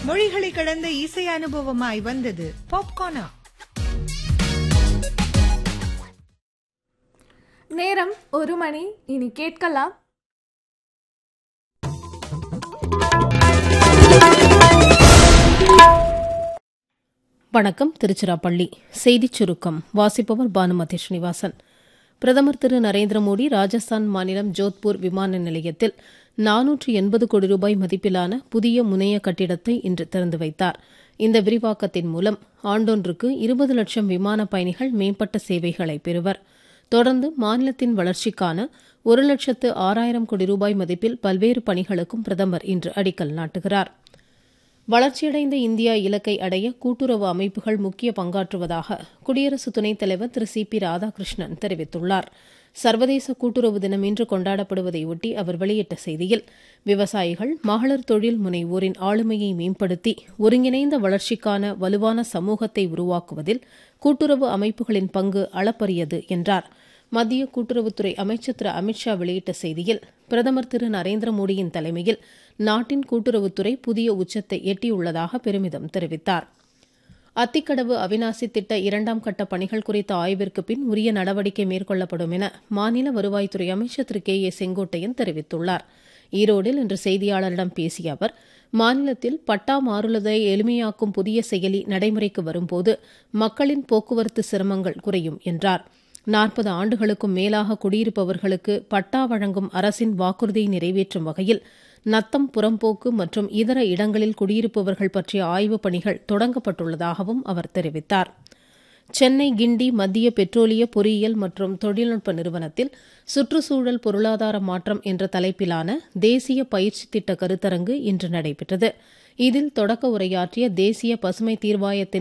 மொழிகளை கடந்த இசை அனுபவமாய் வந்தது பாப்கார்னா நேரம் ஒரு மணி இனி கேட்கலாம் வணக்கம் திருச்சிராப்பள்ளி செய்திச் சுருக்கம் வாசிப்பவர் பானுமதி ஸ்ரீனிவாசன் பிரதமர் திரு நரேந்திர மோடி ராஜஸ்தான் மாநிலம் ஜோத்பூர் விமான நிலையத்தில் நானூற்று எண்பது கோடி ரூபாய் மதிப்பிலான புதிய முனைய கட்டிடத்தை இன்று திறந்து வைத்தார் இந்த விரிவாக்கத்தின் மூலம் ஆண்டொன்றுக்கு இருபது லட்சம் விமான பயணிகள் மேம்பட்ட சேவைகளை பெறுவர் தொடர்ந்து மாநிலத்தின் வளர்ச்சிக்கான ஒரு லட்சத்து ஆறாயிரம் கோடி ரூபாய் மதிப்பில் பல்வேறு பணிகளுக்கும் பிரதமர் இன்று அடிக்கல் நாட்டுகிறார் வளர்ச்சியடைந்த இந்தியா இலக்கை அடைய கூட்டுறவு அமைப்புகள் முக்கிய பங்காற்றுவதாக குடியரசு துணைத் தலைவர் திரு சி பி ராதாகிருஷ்ணன் தெரிவித்துள்ளார் சர்வதேச கூட்டுறவு தினம் இன்று கொண்டாடப்படுவதையொட்டி அவர் வெளியிட்ட செய்தியில் விவசாயிகள் மகளிர் தொழில் முனைவோரின் ஆளுமையை மேம்படுத்தி ஒருங்கிணைந்த வளர்ச்சிக்கான வலுவான சமூகத்தை உருவாக்குவதில் கூட்டுறவு அமைப்புகளின் பங்கு அளப்பரியது என்றார் மத்திய கூட்டுறவுத்துறை அமைச்சர் திரு அமித்ஷா வெளியிட்ட செய்தியில் பிரதமர் திரு நரேந்திர மோடியின் தலைமையில் நாட்டின் கூட்டுறவுத்துறை புதிய உச்சத்தை எட்டியுள்ளதாக பெருமிதம் தெரிவித்தார் அத்திக்கடவு அவினாசி திட்ட இரண்டாம் கட்ட பணிகள் குறித்த ஆய்விற்கு பின் உரிய நடவடிக்கை மேற்கொள்ளப்படும் என மாநில வருவாய்த்துறை அமைச்சர் திரு கே ஏ செங்கோட்டையன் தெரிவித்துள்ளார் ஈரோடில் இன்று செய்தியாளரிடம் பேசிய அவர் மாநிலத்தில் பட்டா மாறுவதை எளிமையாக்கும் புதிய செயலி நடைமுறைக்கு வரும்போது மக்களின் போக்குவரத்து சிரமங்கள் குறையும் என்றார் நாற்பது ஆண்டுகளுக்கும் மேலாக குடியிருப்பவர்களுக்கு பட்டா வழங்கும் அரசின் வாக்குறுதியை நிறைவேற்றும் வகையில் நத்தம் புறம்போக்கு மற்றும் இதர இடங்களில் குடியிருப்பவர்கள் பற்றிய ஆய்வுப் பணிகள் தொடங்கப்பட்டுள்ளதாகவும் அவர் தெரிவித்தார் சென்னை கிண்டி மத்திய பெட்ரோலிய பொறியியல் மற்றும் தொழில்நுட்ப நிறுவனத்தில் சுற்றுச்சூழல் பொருளாதார மாற்றம் என்ற தலைப்பிலான தேசிய பயிற்சி திட்ட கருத்தரங்கு இன்று நடைபெற்றது இதில் தொடக்க உரையாற்றிய தேசிய பசுமை தீர்வாயத்தின்